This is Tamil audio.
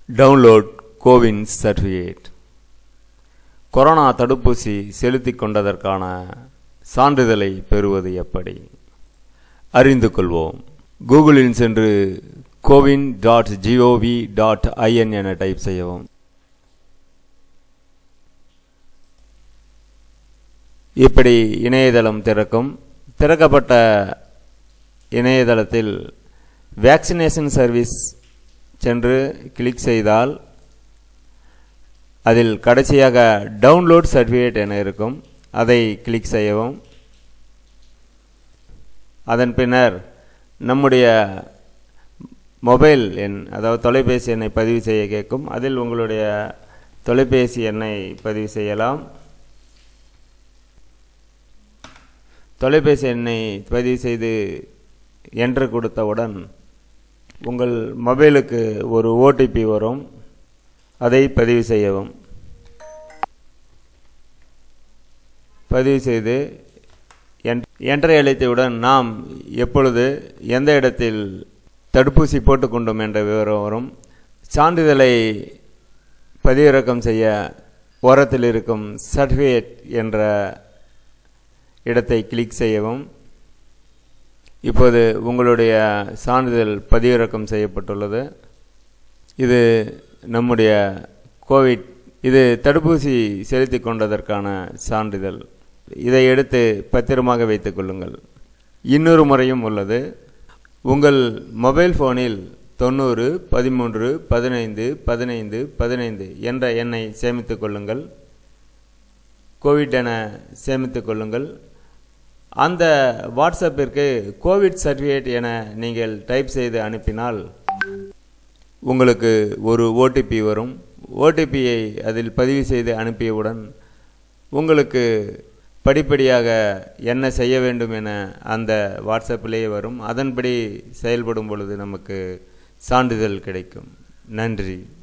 டவுன்லோட் கோவின் சர்டிஃபிகேட் கொரோனா தடுப்பூசி செலுத்திக் கொண்டதற்கான சான்றிதழை பெறுவது எப்படி அறிந்து கொள்வோம் கூகுளில் சென்று CoWIN dot G O V dot I N என டைப் செய்யவும் இப்படி இணையதளம் திறக்கும் திறக்கப்பட்ட இணையதளத்தில் வேக்சினேஷன் சர்வீஸ் சென்று கிளிக் செய்தால் அதில் கடைசியாக டவுன்லோட் சர்டிஃபிகேட் என இருக்கும் அதை கிளிக் செய்யவும் அதன் பின்னர் நம்முடைய மொபைல் எண் அதாவது தொலைபேசி எண்ணை பதிவு செய்ய கேட்கும் அதில் உங்களுடைய தொலைபேசி எண்ணை பதிவு செய்யலாம் தொலைபேசி எண்ணை பதிவு செய்து என்ட்ரு கொடுத்தவுடன் உங்கள் மொபைலுக்கு ஒரு ஓடிபி வரும் அதை பதிவு செய்யவும் பதிவு செய்து என்ட்ரை அளித்தவுடன் நாம் எப்பொழுது எந்த இடத்தில் தடுப்பூசி போட்டுக்கொண்டோம் என்ற விவரம் வரும் சான்றிதழை பதிவிறக்கம் செய்ய ஓரத்தில் இருக்கும் சர்டிஃபிகேட் என்ற இடத்தை கிளிக் செய்யவும் இப்போது உங்களுடைய சான்றிதழ் பதிவிறக்கம் செய்யப்பட்டுள்ளது இது நம்முடைய கோவிட் இது தடுப்பூசி செலுத்தி கொண்டதற்கான சான்றிதழ் இதை எடுத்து பத்திரமாக வைத்துக் கொள்ளுங்கள் இன்னொரு முறையும் உள்ளது உங்கள் மொபைல் ஃபோனில் தொண்ணூறு பதிமூன்று பதினைந்து பதினைந்து பதினைந்து என்ற எண்ணை சேமித்து கொள்ளுங்கள் கோவிட் என சேமித்து கொள்ளுங்கள் அந்த வாட்ஸ்அப்பிற்கு கோவிட் சர்டிஃபிகேட் என நீங்கள் டைப் செய்து அனுப்பினால் உங்களுக்கு ஒரு ஓடிபி வரும் ஓடிபியை அதில் பதிவு செய்து அனுப்பியவுடன் உங்களுக்கு படிப்படியாக என்ன செய்ய வேண்டும் என அந்த வாட்ஸ்அப்பிலேயே வரும் அதன்படி செயல்படும் பொழுது நமக்கு சான்றிதழ் கிடைக்கும் நன்றி